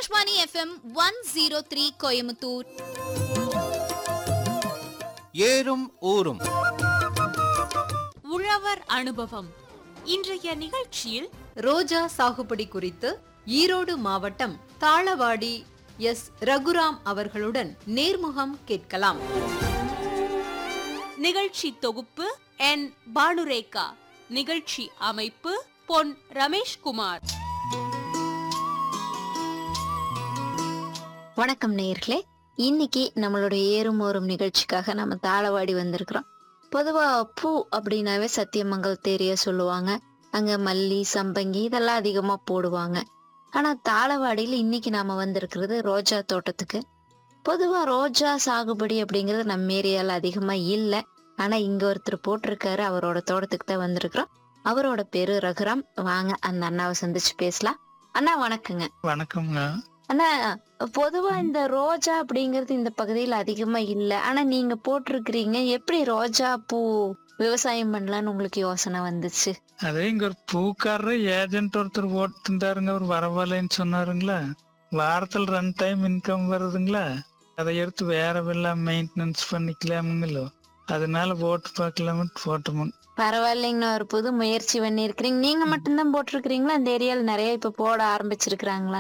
Akashvani F M one zero three Coimbatore ஏறும் ஊரும் உழவர் அனுபவம் இன்றைய நிகழ்ச்சியில் ரோஜா சாகுபடி குறித்து ஈரோடு மாவட்டம் தாளவாடி எஸ் ரகுராம் அவர்களுடன் நேர்முகம் கேட்கலாம் நிகழ்ச்சி தொகுப்பு என் பானுரேகா நிகழ்ச்சி அமைப்பு பொன் ரமேஷ்குமார் வணக்கம் நேயர்களே இன்னைக்கு நம்மளுடைய ஏறும் ஓரும் நிகழ்ச்சிக்காக நம்ம தாளவாடி வந்திருக்கிறோம் பொதுவா பூ அப்படின்னாவே சத்தியமங்கல் தேரிய சொல்லுவாங்க அங்க மல்லி சம்பங்கி இதெல்லாம் அதிகமா போடுவாங்க ஆனா தாளவாடியில இன்னைக்கு நாம வந்திருக்கிறது ரோஜா தோட்டத்துக்கு பொதுவா ரோஜா சாகுபடி அப்படிங்கிறது நம்ம ஏரியால அதிகமா இல்ல ஆனா இங்க ஒருத்தர் போட்டிருக்காரு அவரோட தோட்டத்துக்கு தான் வந்திருக்கிறோம் அவரோட பேரு ரகுராம் வாங்க அந்த அண்ணாவை சந்திச்சு பேசலாம் அண்ணா வணக்கங்க வணக்கம்ங்க அண்ணா பொதுவா இந்த ரோஜா அப்படிங்கிறது இந்த பகுதியில அதிகமா இல்ல ஆனா நீங்க போட்டிருக்கிறீங்க எப்படி ரோஜா பூ விவசாயம் பண்ணலாம்னு உங்களுக்கு யோசனை வந்துச்சு அதே இங்க ஒரு பூக்காரர் ஏஜென்ட் ஒருத்தர் போட்டுருந்தாருங்க அவர் வரவில்லைன்னு சொன்னாருங்களா வாரத்துல ரெண்டு டைம் இன்கம் வருதுங்களா அதை எடுத்து வேற வெள்ளம் மெயின்டெனன்ஸ் பண்ணிக்கலாமுங்களோ அதனால போட்டு பார்க்கலாம்னு போட்டோமுங்க பரவாயில்லைங்கண்ணா ஒரு புது முயற்சி பண்ணிருக்கிறீங்க நீங்க மட்டும்தான் போட்டிருக்கிறீங்களா அந்த ஏரியால நிறைய இப்ப போட ஆரம்பிச்சிருக்கிறாங்களா